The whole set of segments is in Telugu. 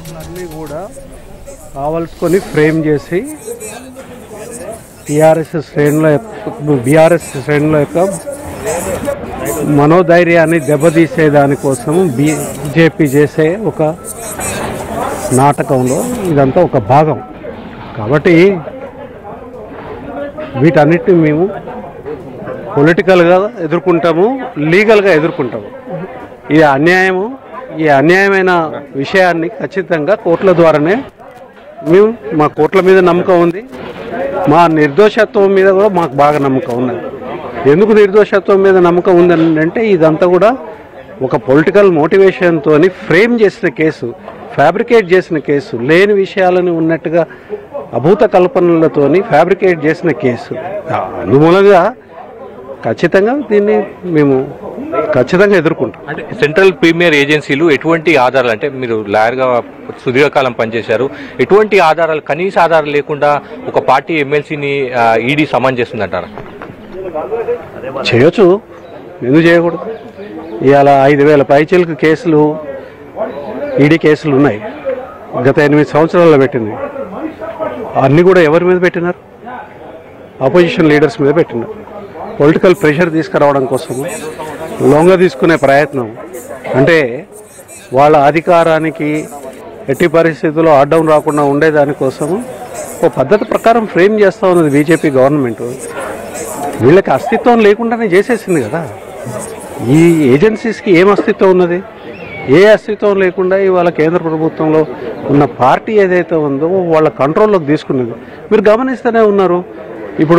అన్నీ కూడా కావలసుకొని ఫ్రేమ్ చేసి టీఆర్ఎస్ శ్రేణుల యొక్క బీఆర్ఎస్ శ్రేణుల యొక్క మనోధైర్యాన్ని దెబ్బతీసే దానికోసం బీజేపీ చేసే ఒక నాటకంలో ఇదంతా ఒక భాగం కాబట్టి వీటన్నిటిని మేము పొలిటికల్గా ఎదుర్కొంటాము లీగల్గా ఎదుర్కొంటాము ఈ అన్యాయము ఈ అన్యాయమైన విషయాన్ని ఖచ్చితంగా కోర్టుల ద్వారానే మేము మా కోర్టుల మీద నమ్మకం ఉంది మా నిర్దోషత్వం మీద కూడా మాకు బాగా నమ్మకం ఉన్నది ఎందుకు నిర్దోషత్వం మీద నమ్మకం ఉందని అంటే ఇదంతా కూడా ఒక పొలిటికల్ మోటివేషన్తో ఫ్రేమ్ చేసిన కేసు ఫ్యాబ్రికేట్ చేసిన కేసు లేని విషయాలను ఉన్నట్టుగా అభూత కల్పనలతోని ఫ్యాబ్రికేట్ చేసిన కేసు అందుమూలంగా ఖచ్చితంగా దీన్ని మేము ఖచ్చితంగా ఎదుర్కొంటాం అంటే సెంట్రల్ ప్రీమియర్ ఏజెన్సీలు ఎటువంటి ఆధారాలు అంటే మీరు లాయర్గా సుదీర్ఘకాలం పనిచేశారు ఎటువంటి ఆధారాలు కనీస ఆధారాలు లేకుండా ఒక పార్టీ ఎమ్మెల్సీని ఈడీ సమన్ చేస్తుందంటారా చేయొచ్చు ఎందుకు చేయకూడదు ఇవాళ ఐదు వేల పైచీలకు కేసులు ఈడీ కేసులు ఉన్నాయి గత ఎనిమిది సంవత్సరాల్లో పెట్టింది అన్నీ కూడా ఎవరి మీద పెట్టినారు ఆపోజిషన్ లీడర్స్ మీద పెట్టినారు పొలిటికల్ ప్రెషర్ తీసుకురావడం కోసము లొంగ తీసుకునే ప్రయత్నం అంటే వాళ్ళ అధికారానికి ఎట్టి పరిస్థితుల్లో అడ్డం రాకుండా ఉండేదానికోసము ఒక పద్ధతి ప్రకారం ఫ్రేమ్ చేస్తూ ఉన్నది బీజేపీ గవర్నమెంట్ వీళ్ళకి అస్తిత్వం లేకుండానే చేసేసింది కదా ఈ ఏజెన్సీస్కి ఏం అస్తిత్వం ఉన్నది ఏ అస్తిత్వం లేకుండా ఇవాళ కేంద్ర ప్రభుత్వంలో ఉన్న పార్టీ ఏదైతే ఉందో వాళ్ళ కంట్రోల్లోకి తీసుకున్నది మీరు గమనిస్తూనే ఉన్నారు ఇప్పుడు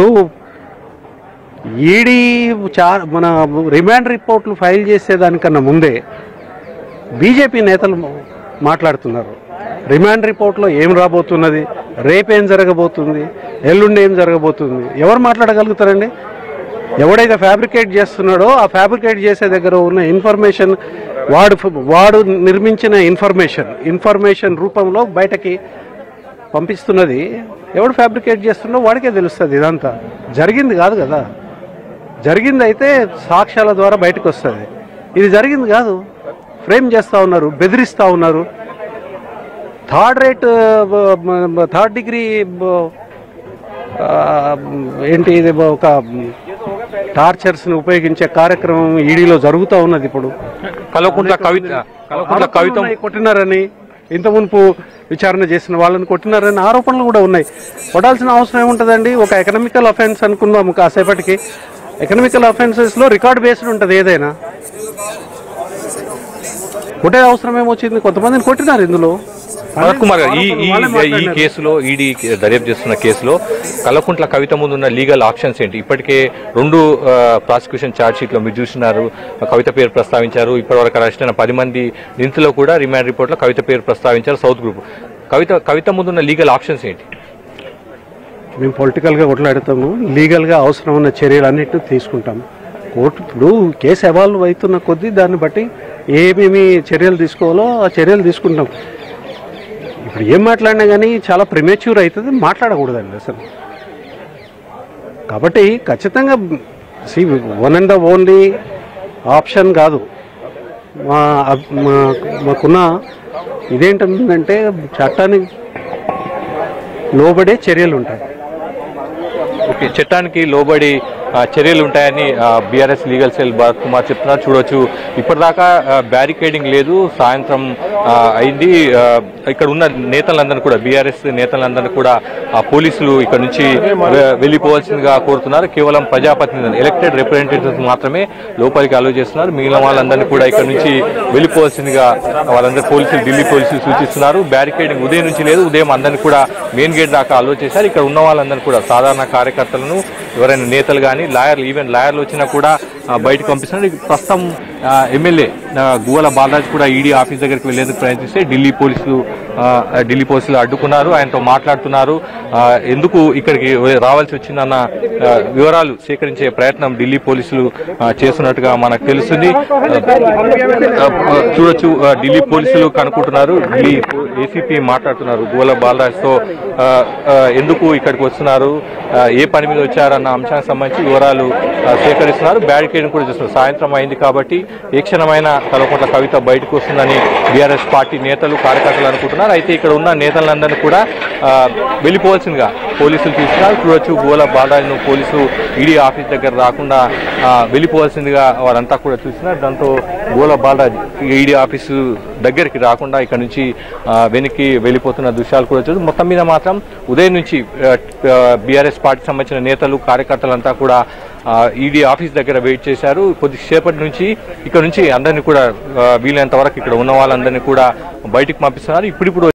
ఈడీ చా మన రిమాండ్ రిపోర్ట్లు ఫైల్ చేసేదానికన్నా ముందే బీజేపీ నేతలు మాట్లాడుతున్నారు రిమాండ్ రిపోర్ట్లో ఏం రాబోతున్నది రేపేం జరగబోతుంది ఎల్లుండి ఏం జరగబోతుంది ఎవరు మాట్లాడగలుగుతారండి ఎవడైతే ఫ్యాబ్రికేట్ చేస్తున్నాడో ఆ ఫ్యాబ్రికేట్ చేసే దగ్గర ఉన్న ఇన్ఫర్మేషన్ వాడు వాడు నిర్మించిన ఇన్ఫర్మేషన్ ఇన్ఫర్మేషన్ రూపంలో బయటకి పంపిస్తున్నది ఎవడు ఫ్యాబ్రికేట్ చేస్తున్నాడో వాడికే తెలుస్తుంది ఇదంతా జరిగింది కాదు కదా జరిగింది అయితే సాక్ష్యాల ద్వారా బయటకు వస్తుంది ఇది జరిగింది కాదు ఫ్రేమ్ చేస్తూ ఉన్నారు బెదిరిస్తూ ఉన్నారు థర్డ్ రేట్ థర్డ్ డిగ్రీ ఏంటి ఇది ఒక టార్చర్స్ని ఉపయోగించే కార్యక్రమం ఈడీలో జరుగుతూ ఉన్నది ఇప్పుడు కల్వకుంట్ల కవిత కల్వకుంట్ల కవిత ఆరోపణలు కొట్టినారని ఇంత మునుపు విచారణ చేసిన వాళ్ళని కొట్టినారని ఆరోపణలు కూడా ఉన్నాయి కొట్టాల్సిన అవసరం ఏముంటుందండి ఒక ఎకనామికల్ అఫెన్స్ అనుకుందాం కాసేపటికి ఎకనామికల్ అఫెన్సెస్లో రికార్డ్ బేస్డ్ ఉంటుంది ఏదైనా కొట్టే అవసరం ఏమొచ్చింది కొంతమందిని కొట్టినారు ఇందులో భరత్ కుమార్ గారు ఈ ఈ వాళ్ళే ఈ మాట్లాడినారు. కేసులో ఈడీ దర్యాప్తు చేస్తున్న కేసులో కల్వకుంట్ల కవిత ముందున్న లీగల్ ఆప్షన్స్ ఏంటి ఇప్పటికే రెండు ప్రాసిక్యూషన్ ఛార్జ్ షీట్లో మీరు చూసినారు కవిత పేరు ప్రస్తావించారు ఇప్పటివరకు అరెస్ట్ అయిన పది మంది నిందితులు కూడా రిమాండ్ రిపోర్ట్లో కవిత పేరు ప్రస్తావించారు సౌత్ గ్రూప్ కవిత కవిత ముందున్న లీగల్ ఆప్షన్స్ ఏంటి మేము పొలిటికల్గా కొట్లాడుతాము లీగల్గా అవసరం ఉన్న చర్యలు అన్నిటిని తీసుకుంటాము కోర్టు ఇప్పుడు కేసు ఎవాల్వ్ అవుతున్న కొద్దీ దాన్ని బట్టి ఏమేమి చర్యలు తీసుకోవాలో ఆ చర్యలు తీసుకుంటాం ఇప్పుడు ఏం మాట్లాడినా కానీ చాలా ప్రిమేచ్యూర్ అవుతుంది మాట్లాడకూడదండి అసలు కాబట్టి ఖచ్చితంగా C one and the only option కాదు మా మా- మాకున్న ఇదేంటంటే చట్టానికి లోబడే చర్యలు ఉంటాయి ఓకే చట్టానికి లోబడి ఆ, చర్యలు ఉంటాయని BRS legal cell Bharat Kumar చెప్తున్నారు చూడొచ్చు ఇప్పటిదాకా బ్యారికేడింగ్ లేదు సాయంత్రం ఆ, అయింది ఆ, ఇక్కడ ఉన్న నేతలందరినీ కూడా బీఆర్ఎస్ నేతలందరినీ కూడా ఆ, పోలీసులు ఇక్కడ నుంచి వె- వెళ్ళిపోవాల్సిందిగా కోరుతున్నారు కేవలం ప్రజాప్రతినిధులు ఎలక్టెడ్ రిప్రజెంటేటివ్స్ మాత్రమే లోపలికి అలో చేస్తున్నారు మిగిలిన వాళ్ళందరినీ కూడా ఇక్కడ నుంచి వెళ్ళిపోవాల్సిందిగా వాళ్ళందరూ పోలీసులు ఢిల్లీ పోలీసులు సూచిస్తున్నారు బ్యారికేడింగ్ ఉదయం నుంచి లేదు ఉదయం అందరినీ కూడా మెయిన్ గేట్ దాకా అలో చేశారు ఇక్కడ ఉన్న వాళ్ళందరినీ కూడా సాధారణ కార్యకర్తలను ఎవరైనా నేతలు కానీ లాయర్లు ఈవెన్ లాయర్లు వచ్చినా కూడా ఆ, బయటకు పంపిస్తున్నారు ఇది ప్రస్తుతం ఆ, ఎమ్మెల్యే ఆ, గువ్వల బాలరాజ్ కూడా ఈడీ ఆఫీస్ దగ్గరికి వెళ్లేందుకు ప్రయత్నిస్తే ఢిల్లీ పోలీసులు ఆ, ఢిల్లీ పోలీసులు అడ్డుకున్నారు ఆయనతో మాట్లాడుతున్నారు ఆ, ఎందుకు ఇక్కడికి రావాల్సి వచ్చిందన్న ఆ, వివరాలు సేకరించే ప్రయత్నం ఢిల్లీ పోలీసులు ఆ, చేస్తున్నట్టుగా మనకు తెలుస్తుంది ఆ, ఆ, చూడొచ్చు ఆ, ఢిల్లీ పోలీసులు కనుక్కుంటున్నారు ఢిల్లీ ఏసీపీ మాట్లాడుతున్నారు గోల బాలరాజ్తో ఆ, ఆ, ఎందుకు ఇక్కడికి వస్తున్నారు ఆ, ఏ పని మీద వచ్చారన్న అంశానికి సంబంధించి వివరాలు ఆ, సేకరిస్తున్నారు బ్యారికేడింగ్ కూడా చేస్తున్నారు సాయంత్రం అయింది కాబట్టి ఏ క్షణమైన కల్వకుంట్ల కవిత బయటకు వస్తుందని బీఆర్ఎస్ పార్టీ నేతలు కార్యకర్తలు అనుకుంటున్నారు అయితే ఇక్కడ ఉన్న నేతలందరినీ కూడా ఆ, వెళ్ళిపోవాల్సిందిగా పోలీసులు తీసుకున్నారు చూడొచ్చు గోల బాలాజీను పోలీసు ఈడీ ఆఫీస్ దగ్గర రాకుండా ఆ, వెళ్ళిపోవాల్సిందిగా వారంతా కూడా చూస్తున్నారు దాంతో గోల బాలరాజ్ ఈడీ ఆఫీసు దగ్గరికి రాకుండా ఇక్కడ నుంచి ఆ, వెనక్కి వెళ్ళిపోతున్న దృశ్యాలు కూడా చూసి మొత్తం మీద మాత్రం ఉదయం నుంచి బీఆర్ఎస్ పార్టీకి సంబంధించిన నేతలు కార్యకర్తలంతా కూడా ఈడీ ఆఫీస్ దగ్గర వెయిట్ చేశారు కొద్దిసేపటి నుంచి ఇక్కడ నుంచి అందరినీ కూడా ఆ, వీలైనంత వరకు ఇక్కడ ఉన్న వాళ్ళందరినీ కూడా బయటికి పంపిస్తున్నారు ఇప్పుడిప్పుడు